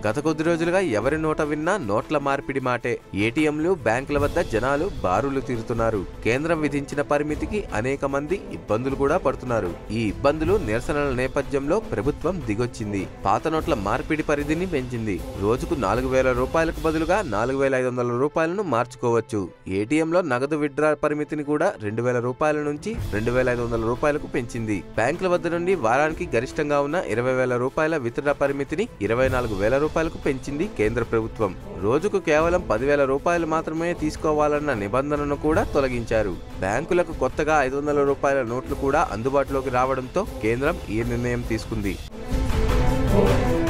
గత కొద్ది రోజులుగా ఎవరి నోట విన్నా నోట్ల మార్పిడి మాటే ఏటీఎంలు బ్యాంకుల వద్ద జనాలు బారులు తీరుతున్నారు కేంద్రం విధించిన పరిమితికి అనేక మంది ఇబ్బందులు కూడా పడుతున్నారు ఈ ఇబ్బందులు నిరసనల నేపథ్యంలో ప్రభుత్వం దిగొచ్చింది పాత నోట్ల మార్పిడి పరిధిని పెంచింది రోజుకు నాలుగు వేల రూపాయలకు బదులుగా నాలుగు వేల ఐదు వందల రూపాయలను మార్చుకోవచ్చు ఏటీఎంలో నగదు విత్డ్రా పరిమితిని కూడా రెండు వేల రూపాయల నుంచి రెండు వేల ఐదు వందల రూపాయలకు పెంచింది బ్యాంకుల వద్ద నుండి వారానికి గరిష్టంగా ఉన్న ఇరవై వేల రూపాయల విత్డ్రా పరిమితిని ఇరవై నాలుగు వేల రూపాయలకు పెంచింది కేంద్ర ప్రభుత్వం రోజుకు కేవలం పదివేల రూపాయలు మాత్రమే తీసుకోవాలన్న నిబంధనను కూడా తొలగించారు బ్యాంకులకు కొత్తగా ఐదు వందల రూపాయల నోట్లు కూడా అందుబాటులోకి రావడంతో కేంద్రం ఈ నిర్ణయం తీసుకుంది